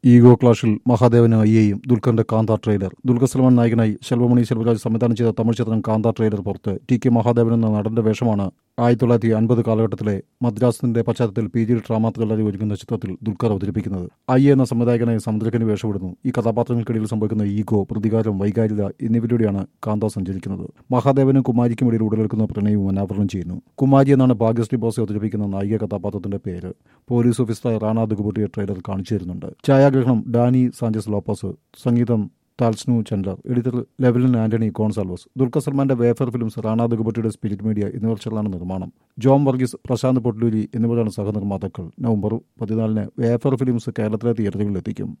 ego ക്ലാഷിൽ മഹാദേവന് അയ്യയും ദുൽഖറിന്റെ കാന്ത trailer Dulquer Salman നായകനായി ശെൽവമണി ശെൽവരാജ് സംവിധാനം ചെയ്ത തമിഴ് ചിത്രം കാന്ത ട്രെയിലർ പുറത്ത് ടി കെ മഹാദേവൻ എന്ന നടന്റെ വേഷമാണ് ആയിരത്തി തൊള്ളായിരത്തി അൻപത് കാലഘട്ടത്തിലെ മദ്രാസിന്റെ പശ്ചാത്തലത്തിൽ പി ജി ഡ്രാമ ത്രില്ലറി ഒരുക്കുന്ന ചിത്രത്തിൽ ദുൽഖർ അവതരിപ്പിക്കുന്നത് അയ്യ എന്ന സംവിധായകനായി സമുദ്രക്കന് വേഷമിടുന്നു ഈ കഥാപാത്രങ്ങൾക്കിടയിൽ സംഭവിക്കുന്ന ഈഗോ പ്രതികാരം വൈകാരികത എന്നിവയിലൂടെയാണ് കാന്ത സഞ്ചരിക്കുന്നത് മഹാദേവനും കുമാരിക്കും ഇടയിൽ ഉടലെടുക്കുന്ന പ്രണയവും അനാവരണം ചെയ്യുന്നു കുമാരി എന്നാണ് ഭാഗ്യശ്രീ ബോസ് അവതരിപ്പിക്കുന്ന നായിക കഥാപാത്രത്തിന്റെ പേര് പോലീസ് ഓഫീസറായ റാണ ദുഗുബുട്ടിയെ ട്രെയിലർ കാണിച്ചു തരുന്നുണ്ട് ഛായാഗ്രഹണം ഡാനി സാഞ്ചസ് ലോപ്പസ് സംഗീതം താൽസ്നു ചന്ദ്രർ എഡിറ്റർ ലെവലിൻ ആന്റണി കോൺസാൽവസ് ദുൽഖർ സൽമാന്റെ വേഫർ ഫിലിംസ് റാണ ദുഗുബട്ടിയുടെ സ്പിരിറ്റ് മീഡിയ എന്നിവർ ചേർന്നാണ് നിർമ്മാണം ജോം വർഗീസ് പ്രശാന്ത് പൊട്ലൂരി എന്നിവരാണ് സഹനിർമ്മാതാക്കൾ നവംബർ പതിനാലിന് വേഫർ ഫിലിംസ് കേരളത്തിലെ തിയേറ്ററുകളിൽ എത്തിക്കും